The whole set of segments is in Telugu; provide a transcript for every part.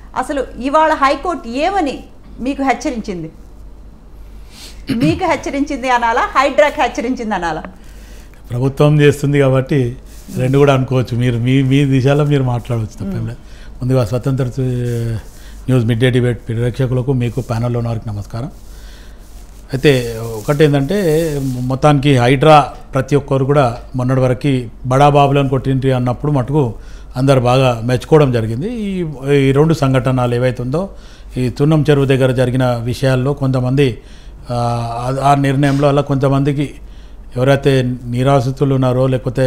అసలు ఇవాళ హైకోర్టు ఏమని మీకు హెచ్చరించింది మీకు హెచ్చరించింది అనాలా హైడ్రాకి హెచ్చరించింది అనాలా ప్రభుత్వం చేస్తుంది కాబట్టి రెండు కూడా అనుకోవచ్చు మీరు మీ మీ దిశలో మీరు మాట్లాడవచ్చు తప్పేం లేదు ముందుగా స్వతంత్ర సు- న్యూస్ మిడ్ డే డిబేట్ ప్రేక్షకులకు మీకు ప్యానల్లో ఉన్న వారికి నమస్కారం అయితే ఒకటి ఏంటంటే మొత్తానికి హైడ్రా ప్రతి ఒక్కరు కూడా మొన్నటి వరకు బడా బాబులను కొట్టింటి అన్నప్పుడు మటుకు అందరు బాగా మెచ్చుకోవడం జరిగింది ఈ ఈ రెండు సంఘటనలు ఏవైతే ఉందో ఈ తున్నం చెరువు దగ్గర జరిగిన విషయాల్లో కొంతమంది ఆ, ఆ- ఆ నిర్ణయంలో అలా కొంతమందికి ఎవరైతే నిరాశ్రితులు ఉన్నారో లేకపోతే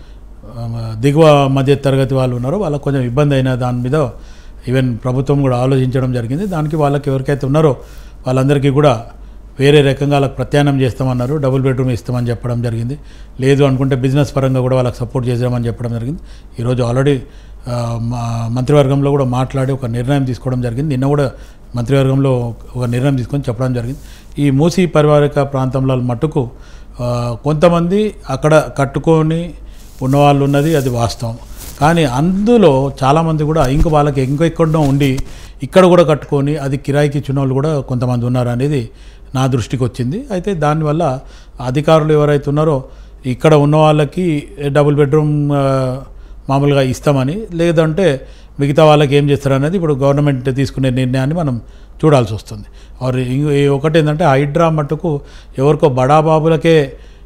ఆ, దిగువ మధ్య తరగతి వాళ్ళు ఉన్నారో వాళ్ళకి కొంచెం ఇబ్బంది అయిన దాని మీద ఈవెన్ ప్రభుత్వం కూడా ఆలోచించడం జరిగింది దానికి వాళ్ళకి ఎవరికైతే ఉన్నారో వాళ్ళందరికీ కూడా వేరే రకంగా వాళ్ళకి ప్రత్యామ్నాయం చేస్తామన్నారు డబుల్ బెడ్రూమ్ ఇస్తామని చెప్పడం జరిగింది లేదు అనుకుంటే బిజినెస్ పరంగా కూడా వాళ్ళకి సపోర్ట్ చేసామని చెప్పడం జరిగింది ఈరోజు ఆల్రెడీ ఆ, మా మంత్రివర్గంలో కూడా మాట్లాడి ఒక నిర్ణయం తీసుకోవడం జరిగింది నిన్న కూడా మంత్రివర్గంలో ఒక నిర్ణయం తీసుకొని చెప్పడం జరిగింది ఈ మూసీ పరివారిక ప్రాంతంలో మట్టుకు ఆ, కొంతమంది అక్కడ కట్టుకొని ఉన్నవాళ్ళు ఉన్నది అది వాస్తవం కానీ అందులో చాలామంది కూడా ఇంక వాళ్ళకి ఇంకెక్కడో ఉండి ఇక్కడ కూడా కట్టుకొని అది కిరాయికి ఇచ్చిన వాళ్ళు కూడా కొంతమంది ఉన్నారు అనేది నా దృష్టికి వచ్చింది అయితే దానివల్ల అధికారులు ఎవరైతే ఉన్నారో ఇక్కడ ఉన్న వాళ్ళకి డబుల్ బెడ్రూమ్ ఆ, మామూలుగా ఇస్తామని లేదంటే మిగతా వాళ్ళకి ఏం చేస్తారనేది ఇప్పుడు గవర్నమెంట్ తీసుకునే నిర్ణయాన్ని మనం చూడాల్సి వస్తుంది ఆర్ ఇంకో ఒకటి ఏంటంటే హైడ్రా మట్టుకు ఎవరికో బడాబాబులకే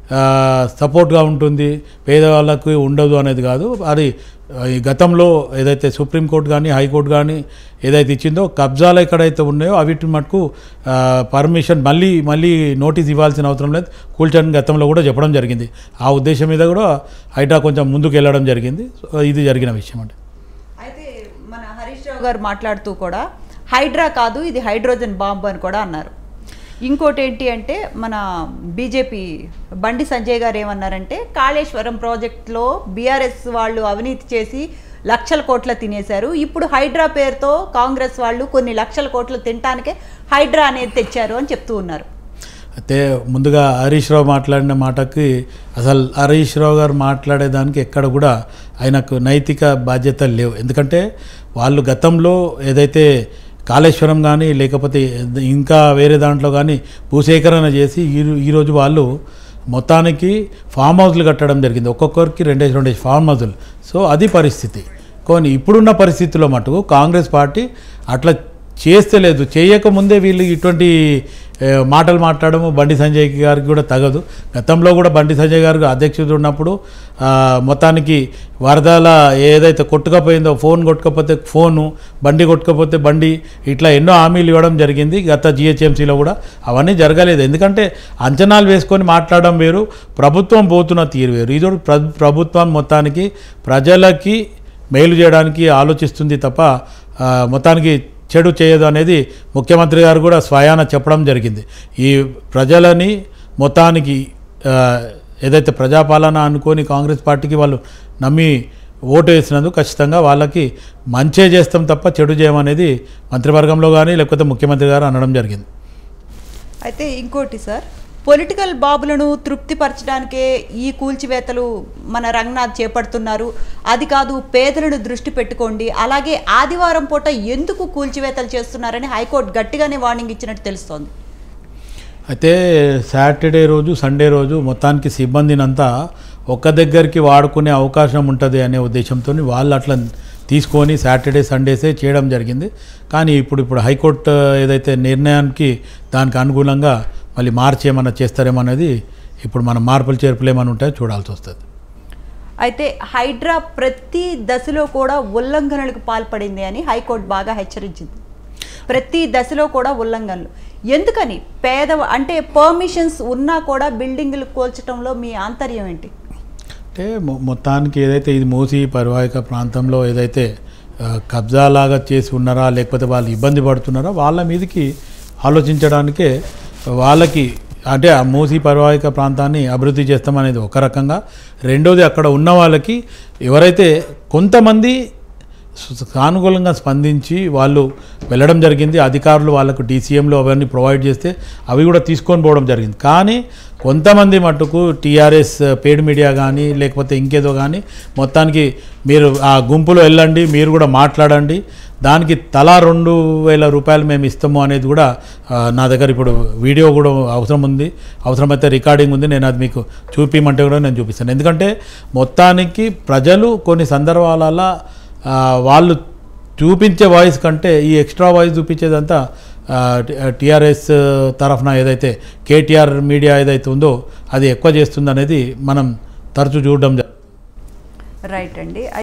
సపోర్ట్గా ఉంటుంది పేదవాళ్ళకు ఉండదు అనేది కాదు అది ఆ, ఈ గతంలో ఏదైతే సుప్రీంకోర్టు కానీ హైకోర్టు కానీ ఏదైతే ఇచ్చిందో కబ్జాలు ఎక్కడైతే ఉన్నాయో అవిటి మటుకు పర్మిషన్ మళ్ళీ మళ్ళీ నోటీస్ ఇవ్వాల్సిన అవసరం లేదు కూల్చని గతంలో కూడా చెప్పడం జరిగింది ఆ ఉద్దేశం మీద కూడా హైడ్రా కొంచెం ముందుకు వెళ్ళడం జరిగింది సో ఇది జరిగిన విషయం అండి అయితే మన హరీష్ రావు గారు మాట్లాడుతూ కూడా హైడ్రా కాదు ఇది హైడ్రోజన్ బాంబు అని కూడా అన్నారు ఇంకోటి ఏంటి అంటే మన బీజేపీ బండి సంజయ్ గారు ఏమన్నారంటే కాళేశ్వరం ప్రాజెక్టులో బీఆర్ఎస్ వాళ్ళు అవినీతి చేసి లక్షల కోట్ల తినేశారు ఇప్పుడు హైడ్రా పేరుతో కాంగ్రెస్ వాళ్ళు కొన్ని లక్షల కోట్లు తినటానికే హైడ్రా అనేది తెచ్చారు అని చెప్తూ ఉన్నారు అయితే ముందుగా హరీష్ రావు మాట్లాడిన మాటకి అసలు హరీష్ రావు గారు మాట్లాడేదానికి ఎక్కడ కూడా ఆయనకు నైతిక బాధ్యతలు లేవు ఎందుకంటే వాళ్ళు గతంలో ఏదైతే కాళేశ్వరం కానీ లేకపోతే ఇంకా వేరే దాంట్లో కానీ భూసేకరణ చేసి ఈ ఈరోజు వాళ్ళు మొత్తానికి ఫామ్ హౌస్లు కట్టడం జరిగింది ఒక్కొక్కరికి రెండేసి రెండేసి ఫామ్ హౌస్లు సో అది పరిస్థితి కానీ ఇప్పుడున్న పరిస్థితుల్లో మటుకు కాంగ్రెస్ పార్టీ అట్లా చేస్తే లేదు చేయకముందే వీళ్ళు ఇటువంటి ఏ, మాటలు మాట్లాడము బండి సంజయ్ గారికి కూడా తగదు గతంలో కూడా బండి సంజయ్ గారికి అధ్యక్షుడు ఉన్నప్పుడు ఆ, మొత్తానికి వరదల ఏదైతే కొట్టుకపోయిందో ఫోన్ కొట్టుకపోతే ఫోను బండి కొట్టుకపోతే బండి ఇట్లా ఎన్నో హామీలు ఇవ్వడం జరిగింది గత జిహెచ్ఎంసీలో కూడా అవన్నీ జరగలేదు ఎందుకంటే అంచనాలు వేసుకొని మాట్లాడడం వేరు ప్రభుత్వం పోతున్న తీరు వేరు ఇది ప్ర ప్రభుత్వం మొత్తానికి ప్రజలకి మేలు చేయడానికి ఆలోచిస్తుంది తప్ప ఆ, మొత్తానికి చెడు చేయదు అనేది ముఖ్యమంత్రి గారు కూడా స్వయాన చెప్పడం జరిగింది ఈ ప్రజలని మొత్తానికి ఆ, ఏదైతే ప్రజాపాలన అనుకొని కాంగ్రెస్ పార్టీకి వాళ్ళు నమ్మి ఓటు వేసినందుకు ఖచ్చితంగా వాళ్ళకి మంచే చేస్తాం తప్ప చెడు చేయమనేది మంత్రివర్గంలో కానీ లేకపోతే ముఖ్యమంత్రి గారు అనడం జరిగింది అయితే ఇంకోటి సార్ పొలిటికల్ బాబులను తృప్తిపరచడానికే ఈ కూల్చివేతలు మన రంగనాథ్ చేపడుతున్నారు అది కాదు పేదలను దృష్టి పెట్టుకోండి అలాగే ఆదివారం పూట ఎందుకు కూల్చివేతలు చేస్తున్నారని హైకోర్టు గట్టిగానే వార్నింగ్ ఇచ్చినట్టు తెలుస్తోంది అయితే సాటర్డే రోజు సండే రోజు మొత్తానికి సిబ్బందినంతా ఒక్క దగ్గరికి వాడుకునే అవకాశం ఉంటుంది అనే ఉద్దేశంతో వాళ్ళు అట్లా తీసుకొని సాటర్డే సండేసే చేయడం జరిగింది కానీ ఇప్పుడు ఇప్పుడు హైకోర్టు ఏదైతే నిర్ణయానికి దానికి అనుగుణంగా మళ్ళీ మార్చి ఏమన్నా చేస్తారేమో అనేది ఇప్పుడు మన మార్పులు చేర్పులు ఏమైనా ఉంటాయో చూడాల్సి వస్తుంది అయితే హైడ్రా ప్రతి దశలో కూడా ఉల్లంఘనలకు పాల్పడింది అని హైకోర్టు బాగా హెచ్చరించింది ప్రతి దశలో కూడా ఉల్లంఘనలు ఎందుకని పేద అంటే పర్మిషన్స్ ఉన్నా కూడా బిల్డింగులు కూల్చడంలో మీ ఆంతర్యం ఏంటి అంటే మొ- మొత్తానికి ఏదైతే ఇది మూసి పరివాహిక ప్రాంతంలో ఏదైతే ఆ, కబ్జాలాగా చేసి ఉన్నారా లేకపోతే వాళ్ళు ఇబ్బంది పడుతున్నారా వాళ్ళ మీదకి ఆలోచించడానికే వాళ్ళకి అంటే ఆ మూసి పరివాహిక ప్రాంతాన్ని అభివృద్ధి చేస్తామనేది ఒక రకంగా రెండోది అక్కడ ఉన్న వాళ్ళకి ఎవరైతే కొంతమంది సు- సానుకూలంగా స్పందించి వాళ్ళు వెళ్ళడం జరిగింది అధికారులు వాళ్ళకు డీసీఎంలు అవన్నీ ప్రొవైడ్ చేస్తే అవి కూడా తీసుకొని పోవడం జరిగింది కానీ కొంతమంది మట్టుకు టీఆర్ఎస్ పేడ్ మీడియా కానీ లేకపోతే ఇంకేదో కానీ మొత్తానికి మీరు ఆ గుంపులో వెళ్ళండి మీరు కూడా మాట్లాడండి దానికి తలా రెండు వేల రూపాయలు మేము ఇస్తాము అనేది కూడా ఆ, నా దగ్గర ఇప్పుడు వీడియో కూడా అవసరం ఉంది అవసరమైతే రికార్డింగ్ ఉంది నేను అది మీకు చూపించమంటే కూడా నేను చూపిస్తాను ఎందుకంటే మొత్తానికి ప్రజలు కొన్ని సందర్భాలలో ఆ, వాళ్ళు చూపించే వాయిస్ కంటే ఈ ఎక్స్ట్రా వాయిస్ చూపించేదంతా టీఆర్ఎస్ తరఫున ఏదైతే కేటీఆర్ మీడియా ఏదైతే ఉందో అది ఎక్కువ చేస్తుంది అనేది మనం తరచూ చూడడం జరుగుతుంది రైట్ అండి